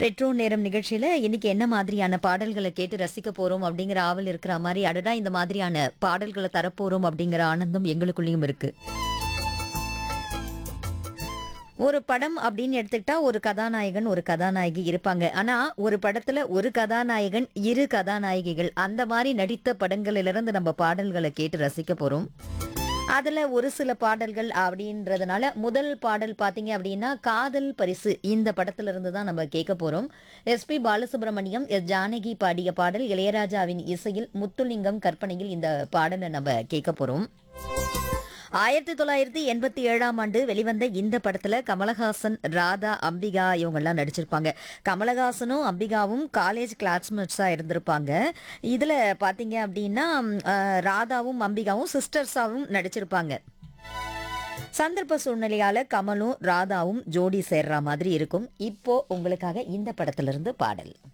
retro நேரம் நிகழ்ச்சியில இன்னைக்கு என்ன மாதிரியான பாடல்களை கேட்டு ரசிக்க போறோம் அப்படிங்கிற ஆவல் இருக்கிற மாதிரி அடடா இந்த மாதிரியான பாடல்களை தரப்போறோம் அப்படிங்கிற ஆனந்தம் எங்களுக்குள்ளேயும் இருக்கு ஒரு படம் அப்படின்னு எடுத்துக்கிட்டா ஒரு கதாநாயகன் ஒரு கதாநாயகி இருப்பாங்க ஆனா ஒரு படத்துல ஒரு கதாநாயகன் இரு கதாநாயகிகள் அந்த மாதிரி நடித்த படங்களிலிருந்து நம்ம பாடல்களை கேட்டு ரசிக்க போறோம் அதுல ஒரு சில பாடல்கள் அப்படின்றதுனால முதல் பாடல் பாத்தீங்க அப்படின்னா காதல் பரிசு இந்த படத்துல இருந்து தான் நம்ம கேட்க போறோம் எஸ்பி பாலசுப்ரமணியம் எஸ் ஜானகி பாடிய பாடல் இளையராஜாவின் இசையில் முத்துலிங்கம் கற்பனையில் இந்த பாடலை நம்ம கேட்க போறோம் ஆயிரத்தி தொள்ளாயிரத்தி எண்பத்தி ஏழாம் ஆண்டு வெளிவந்த இந்த படத்துல கமலஹாசன் ராதா அம்பிகா இவங்கெல்லாம் நடிச்சிருப்பாங்க கமலஹாசனும் அம்பிகாவும் காலேஜ் கிளாஸ்மேட்ஸா இருந்திருப்பாங்க இதுல பாத்தீங்க அப்படின்னா அஹ், ராதாவும் அம்பிகாவும் சிஸ்டர்ஸாவும் நடிச்சிருப்பாங்க சந்தர்ப்ப சூழ்நிலையால கமலும் ராதாவும் ஜோடி சேர்ற மாதிரி இருக்கும் இப்போ உங்களுக்காக இந்த படத்திலிருந்து பாடல்